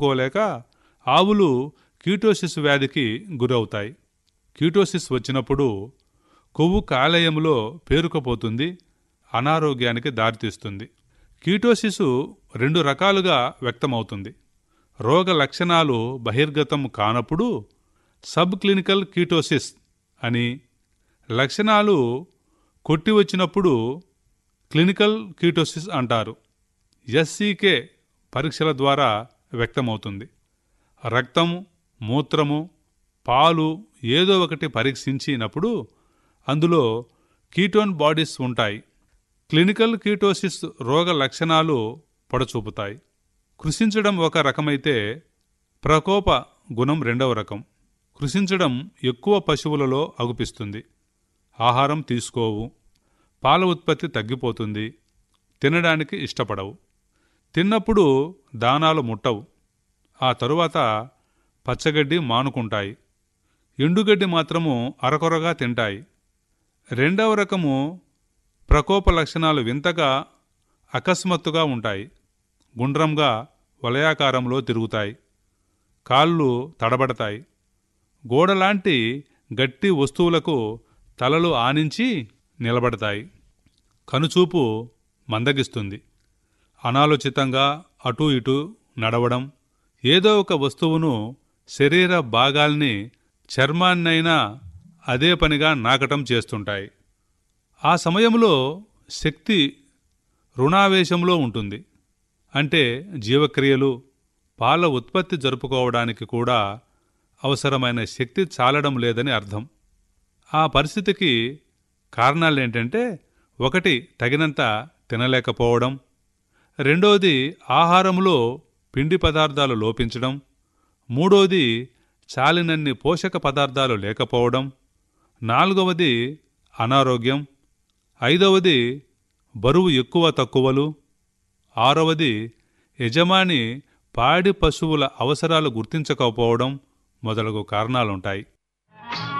చంపుకోలేక ఆవులు కీటోసిస్ వ్యాధికి గురవుతాయి కీటోసిస్ వచ్చినప్పుడు కొవ్వు కాలేయంలో పేరుకుపోతుంది అనారోగ్యానికి దారితీస్తుంది కీటోసిస్ రెండు రకాలుగా వ్యక్తమవుతుంది రోగ లక్షణాలు బహిర్గతం కానప్పుడు సబ్ క్లినికల్ కీటోసిస్ అని లక్షణాలు కొట్టి వచ్చినప్పుడు క్లినికల్ కీటోసిస్ అంటారు ఎస్సీకే పరీక్షల ద్వారా వ్యక్తమవుతుంది రక్తము మూత్రము పాలు ఏదో ఒకటి పరీక్షించినప్పుడు అందులో కీటోన్ బాడీస్ ఉంటాయి క్లినికల్ కీటోసిస్ రోగ లక్షణాలు పొడచూపుతాయి కృషించడం ఒక రకమైతే ప్రకోప గుణం రెండవ రకం కృషించడం ఎక్కువ పశువులలో అగుపిస్తుంది ఆహారం తీసుకోవు పాల ఉత్పత్తి తగ్గిపోతుంది తినడానికి ఇష్టపడవు తిన్నప్పుడు దానాలు ముట్టవు ఆ తరువాత పచ్చగడ్డి మానుకుంటాయి ఎండుగడ్డి మాత్రము అరకొరగా తింటాయి రెండవ రకము ప్రకోప లక్షణాలు వింతగా అకస్మాత్తుగా ఉంటాయి గుండ్రంగా వలయాకారంలో తిరుగుతాయి కాళ్ళు తడబడతాయి గోడలాంటి గట్టి వస్తువులకు తలలు ఆనించి నిలబడతాయి కనుచూపు మందగిస్తుంది అనాలోచితంగా అటూ ఇటూ నడవడం ఏదో ఒక వస్తువును శరీర భాగాల్ని చర్మాన్నైనా అదే పనిగా నాకటం చేస్తుంటాయి ఆ సమయంలో శక్తి రుణావేశంలో ఉంటుంది అంటే జీవక్రియలు పాల ఉత్పత్తి జరుపుకోవడానికి కూడా అవసరమైన శక్తి చాలడం లేదని అర్థం ఆ పరిస్థితికి కారణాలేంటంటే ఒకటి తగినంత తినలేకపోవడం రెండోది ఆహారంలో పిండి పదార్థాలు లోపించడం మూడోది చాలినన్ని పోషక పదార్థాలు లేకపోవడం నాలుగవది అనారోగ్యం ఐదవది బరువు ఎక్కువ తక్కువలు ఆరవది యజమాని పాడి పశువుల అవసరాలు గుర్తించకపోవడం మొదలగు కారణాలుంటాయి